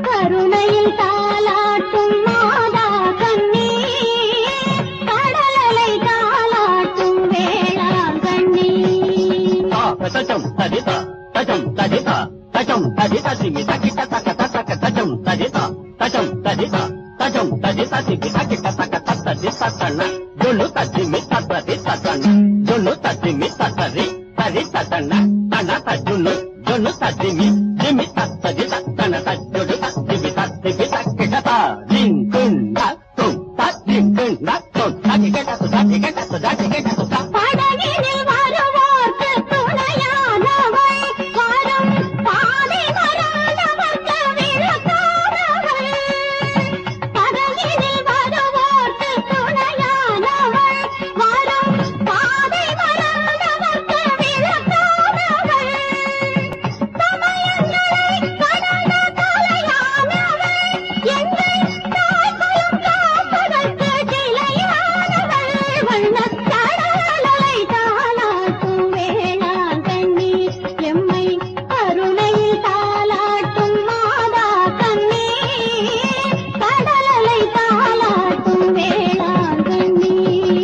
கருணையில் தாலாட்டும் மாதா கண்ணி கடலலை தாலாட்டும் வேளாங்கண்ணி తజం తదిత తజం తదిత తజం తదిత సిమి తకిట తక తక తజం తదిత తజం తదిత తజం తదిత సిమి తకిట తక తత దిత తన జొల్లు తజిమి తతరి తతన జొల్లు తజిమి తతరి తరి తతన తన తజును జొల్లు తజిమి జిమి తతది తన తజుడు తజిమి తజిమి తకిట త జిం కున్ ద తుం తజిం కున్ ద తుం తకిట త తకిట త తకిట త படகினில் வருவோர்க்கு துணையானவள் வரும் பாதை மறந்தவர்க்கு விளக்கானவள் படகினில் வருவோர்க்கு துணையானவள் வரும் பாதை மறந்தவர்க்கு விளக்கானவள் சமயங்களை கடந்த தலையானவள் எங்கள் தாய்களும் காப்பதற்கு கிளையானவள் வண்ணக் கடலலை தாலாட்டும் வேளாங்கண்ணி எம்மை கருணையில் தாலாட்டும் மாதா கண்ணி கடலலை தாலாட்டும் வேளாங்கண்ணி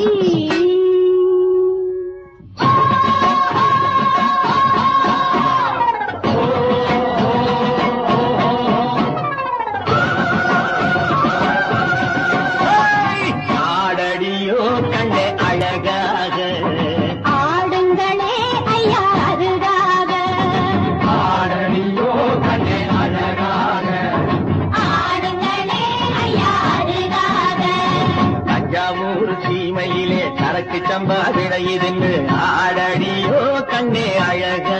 ஆடடியோ கண்டே அழகாக ஆடுங்களே ஐயா அருகாக ஆடடியோ கண்டே அழகாக ஆடுங்களே ஐயா அருகாக தஞ்சாவூர் சீமையிலே சரக்கு சம்பா விளையுதுன்னு ஆடடியோ கண்டே அழகாக